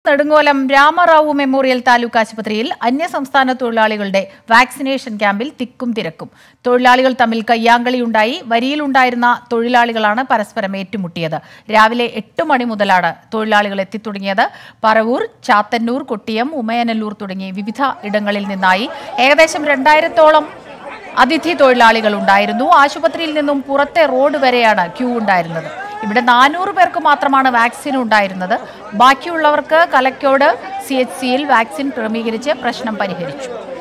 Nedungolam Rama Rao memorial taluk ആശുപത്രിയിൽ അന്യസംസ്ഥാന തൊഴിലാളികളുടെ വാക്സിനേഷൻ ക്യാമ്പിൽ തിക്കും തിരക്കും തൊഴിലാളികൾ തമ്മിൽ കയ്യാങ്കളിയുണ്ടായി വരിയിലുണ്ടായിരുന്ന തൊഴിലാളികളാണ് പരസ്പരം ഏറ്റുമുട്ടിയത് രാവിലെ എട്ട് മണി മുതലാണ് തൊഴിലാളികൾ എത്തിത്തുടങ്ങിയത് പറവൂർ ചാത്തന്നൂർ കൊട്ടിയം ഉമയനല്ലൂർ തുടങ്ങി വിവിധ ഇടങ്ങളിൽ നിന്നായി ഏകദേശം രണ്ടായിരത്തോളം അതിഥി തൊഴിലാളികൾ ഉണ്ടായിരുന്നു ആശുപത്രിയിൽ നിന്നും പുറത്തെ റോഡ് വരെയാണ് ക്യൂ ഉണ്ടായിരുന്നത് ഇവിടെ നാനൂറ് പേർക്ക് മാത്രമാണ് വാക്സിൻ ഉണ്ടായിരുന്നത് ബാക്കിയുള്ളവർക്ക് കലക്കോട് സി എച്ച് സിയിൽ വാക്സിൻ ക്രമീകരിച്ച് പ്രശ്നം പരിഹരിച്ചു